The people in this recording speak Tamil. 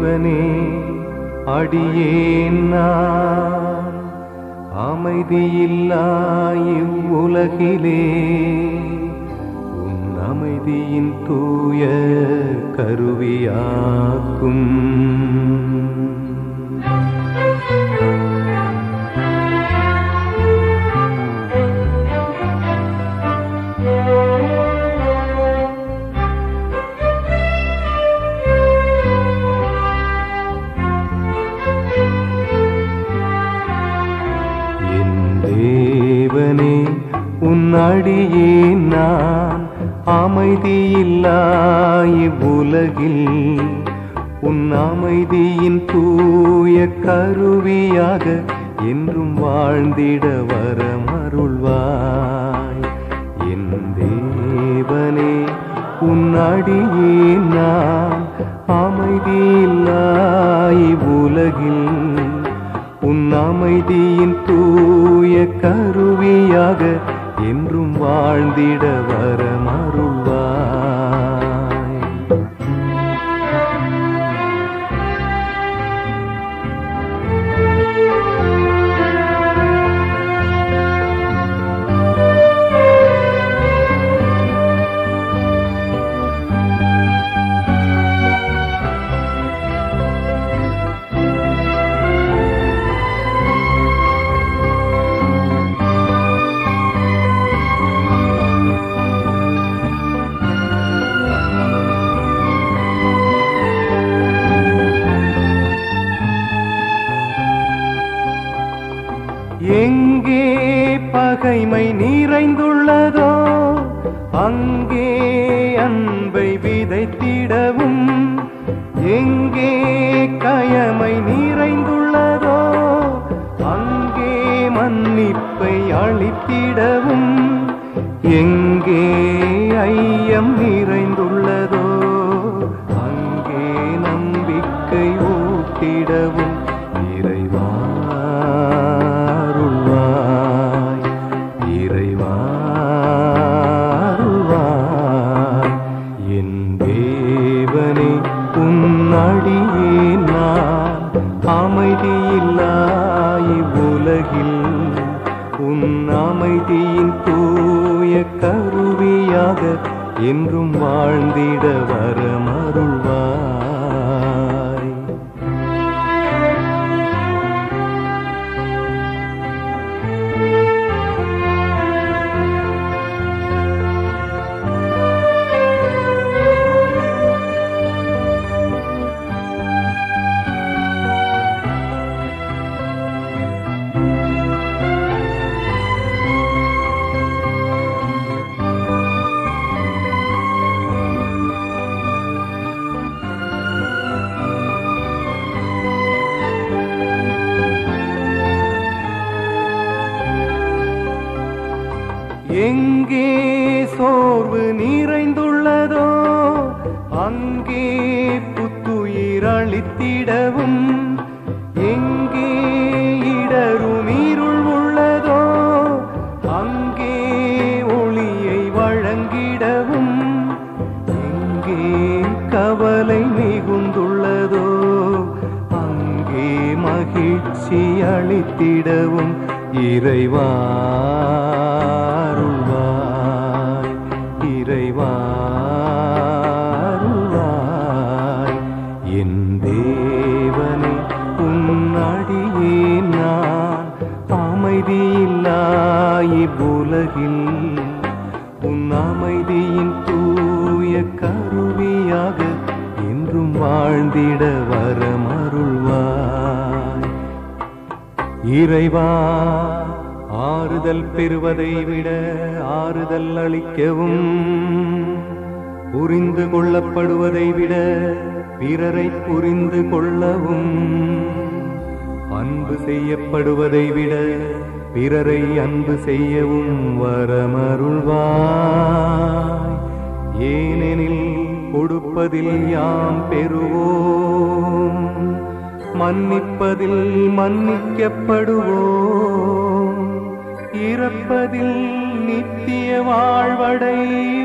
தேவனே அடியேன் நான் அமைதியில்லா இவ்வுலகிலே உன் அமைதியின் தூய கருவியாக்கும் என் தேவனே உன் அடியே நான் அமைதியில்லா இவ்வுலகில் உன் அமைதியின் தூய கருவியாக என்றும் வாழ்ந்திட வரமருள்வாய் என் தேவனே உன் அடியே நான் அமைதியில்லா இவ்வுலகில் உன் அமைதியின் தூய கருவியாக என்றும் வாழ்ந்திட வரமருள்வாய் எங்கே பகைமை நிறைந்துள்ளதோ அங்கே அன்பை விதைத்திடவும் எங்கே கயமை நிறைந்துள்ளதோ அங்கே மன்னிப்பை அளித்திடவும் எங்கே ஐயம் நிறைந்துள்ளதோ அங்கே நம்பிக்கை ஊட்டிடவும் இறைவாருள்வாய் இறைவாருள்வாய் என் தேவனே உன் அடியே நான் அமைதியில்லா இவ்வுலகில் உன் அமைதியின் தூய கருவியாக என்றும் வாழ்ந்திட வரமருள்வாய் எங்கே சோர்வு நிறைந்துள்ளதோ அங்கே புத்துயிர் அளித்திடவும் எங்கே இடரும் இருள் உள்ளதோ அங்கே ஒளியை வழங்கிடவும் எங்கே கவலை மிகுந்துள்ளதோ அங்கே மகிழ்ச்சி அளித்திடவும் இறைவாருள்வாய் இறைவாருள்வாய் என் தேவனே உன் அடியே நான் அமைதியில்லா இவ்வுலகில் உன் அமைதியின் தூய கருவியாக என்றும் வாழ்ந்திட வரமருள்வாய் இறைவா ஆறுதல் பெறுவதை விட ஆறுதல் அளிக்கவும் புரிந்து கொள்ளப்படுவதை விட பிறரை புரிந்து கொள்ளவும் அன்பு செய்யப்படுவதை விட பிறரை அன்பு செய்யவும் வரமருள்வாய் ஏனெனில் கொடுப்பதில் யாம் பெறுவோம் மன்னிப்பதில் மன்னிக்கப்படுவோம் இறப்பதில் நித்திய வாழ்வடைவோம்